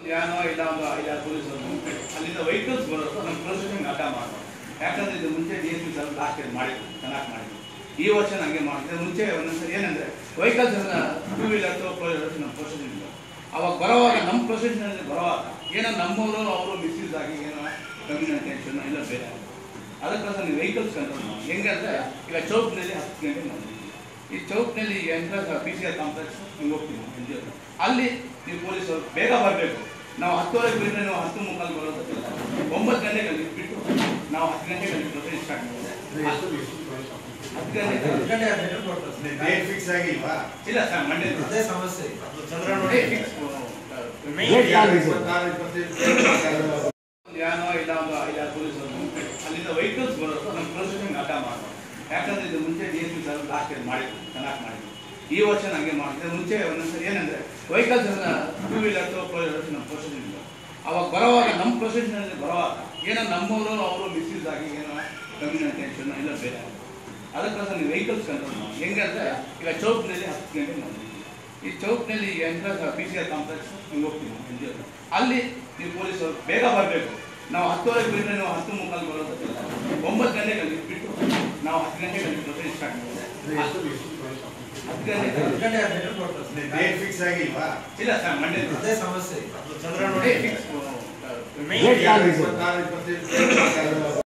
ಯಾನೋ ಇಲ್ಲ ಒಂದು ಐದಾರು ಪೊಲೀಸರು ಅಲ್ಲಿಂದ ವೆಹಿಕಲ್ಸ್ ಬರೋದು ನಮ್ಮ ಪ್ರೊಸೆಷನ್ ಅಡ್ಡ ಮಾಡೋದು ಯಾಕಂದ್ರೆ ಇದು ಮುಂಚೆ D S P sir last year ಮಾಡಿದ್ರು ಚೆನ್ನಾಗಿ ಮಾಡಿದ್ರು ಈ ವರ್ಷ ನನಗೆ ಮಾಡಿದ್ರೆ ಮುಂಚೆ ಒಂದೊಂದ್ಸರಿ ಏನಂದ್ರೆ ವೆಹಿಕಲ್ಸ್ ಟೂ ವೀಲರ್ ನಮ್ಮ ಪ್ರೊಸೆಷನ್ ಇಲ್ಲ ಅವಾಗ ಬರೋವಾಗ ನಮ್ಮ ಪ್ರೊಸೆಷನಲ್ಲಿ ಬರೋವಾಗ ಏನೋ ನಮ್ಮವರು ಅವರು ಮಿಸ್ಯೂಸ್ ಆಗಿ ಏನೋ ಕಮ್ಯುನಿಕೇಷನ್ ಇಲ್ಲ ಬೇರೆ ಆಗುತ್ತೆ. ಅದಕ್ಕೋಸ್ಕರ ನೀವು ವೆಹಿಕಲ್ಸ್ ಕಂಟ್ರೋಲ್ ಮಾಡಿ ಹೆಂಗೆ ಅಂದರೆ ಈಗ ಚೌಕ್ನಲ್ಲಿ ಹತ್ತು ಗಂಟೆ ಮಾಡಿದ್ದೀವಿ ಈ ಚೌಕ್ನಲ್ಲಿ entrance P C R complex ನೀವು ಹೋಗ್ತೀವಿ ಎನ್ ಜಿ ಅಲ್ಲಿ ನೀವು ಪೊಲೀಸರು ಬೇಗ ಬರಬೇಕು ನಾವು ಹತ್ತುವರೆಗೆ ಬಿಟ್ಟರೆ ನೀವು ಹತ್ತು ಮುಕ್ಕಾಲು ಬರೋದಕ್ಕಿಲ್ಲ ಒಂಬತ್ತು ಗಂಟೆಗೆ ಅಲ್ಲಿ ಬಿಟ್ಟು ನಾವು ಹತ್ತು ಗಂಟೆಗೆ ಅಲ್ಲಿ ಪ್ರೊಸೆಸ್ ಸ್ಟಾರ್ಟ್ ಮಾಡಿದ್ರೆ ಹತ್ತು ಗಂಟೆಗೆ ಡೇಟ್ ಫಿಕ್ಸ್ ಆಗಿಲ್ವಾ ಇಲ್ಲ ಸರ್ ಮಂಡ್ಯ ಅದೇ ಸಮಸ್ಯೆ ಚಂದ್ರನೋಡಿ ಇಪ್ಪತ್ತಾರು ಇಪ್ಪತ್ತೈದು ಯಾನೋ ಇಲ್ಲ ಒಂದು ಐದಾರು ಪೊಲೀಸರು ಅಲ್ಲಿಂದ ವೆಹಿಕಲ್ಸ್ ಬರೋದು ನಮ್ಮ ಪ್ರೊಸೆಷನ್ ಅಡ್ಡ ಮಾಡೋದು ಯಾಕಂದ್ರೆ ಇದು ಮುಂಚೆ D S P sir last year ಮಾಡಿದ್ರು ಚೆನ್ನಾಗಿ ಮಾಡಿದ್ರು ಈ ವರ್ಷ ನನಗೆ ಮಾಡಿದ್ರೆ ಮುಂಚೆ ಒಂದೊಂದ್ಸರಿ ಏನಂದ್ರೆ ವೆಹಿಕಲ್ಸ್ ಟೂ ವೀಲರ್ ನಮ್ಮ ಪ್ರೊಸೆಷನ್ ಇಲ್ಲ ಅವಾಗ ಬರೋವಾಗ ನಮ್ಮ ಪ್ರೊಸೆಷನಲ್ಲಿ ಬರೋವಾಗ ಏನೋ ನಮ್ಮವರು ಅವರು ಮಿಸ್ಯೂಸ್ ಆಗಿ ಏನೋ ಕಮ್ಯುನಿಕೇಷನ್ ಇಲ್ಲ ಬೇರೆ ಆಗುತ್ತೆ. ಅದಕ್ಕೋಸ್ಕರ ನೀವು ವೆಹಿಕಲ್ಸ್ ಕಂಟ್ರೋಲ್ ಮಾಡಿ ಹೆಂಗೆ ಅಂದರೆ ಈಗ ಚೌಕ್ನಲ್ಲಿ ಹತ್ತು ಗಂಟೆ ಮಾಡಿದ್ದೀವಿ ಈ ಚೌಕ್ನಲ್ಲಿ entrance P C R complex ನೀವು ಹೋಗ್ತೀವಿ ಎನ್ ಜಿ ಅಲ್ಲಿ ನೀವು ಪೊಲೀಸರು ಬೇಗ ಬರಬೇಕು ನಾವು ಹತ್ತುವರೆಗೆ ಬಿಟ್ಟರೆ ನೀವು ಹತ್ತು ಮುಕ್ಕಾಲು ಬರೋದಕ್ಕಿಲ್ಲ ಒಂಬತ್ತು ಗಂಟೆಗೆ ಅಲ್ಲಿ ಬಿಟ್ಟು ನಾವು ಹತ್ತು ಗಂಟೆಗೆ ಅಲ್ಲಿ ಪ್ರೊಸೆಸ್ ಸ್ಟಾರ್ಟ್ ಮಾಡಿದ್ರೆ ಹತ್ತು ಗಂಟೆಗೆ ಡೇಟ್ ಫಿಕ್ಸ್ ಆಗಿಲ್ವಾ ಇಲ್ಲ ಸರ್ ಮಂಡ್ಯ ಅದೇ ಸಮಸ್ಯೆ ಚಂದ್ರನೋಡಿ ಫಿಕ್ಸ್ ಇಪ್ಪತ್ತಾರು ಇಪ್ಪತ್ತೈದು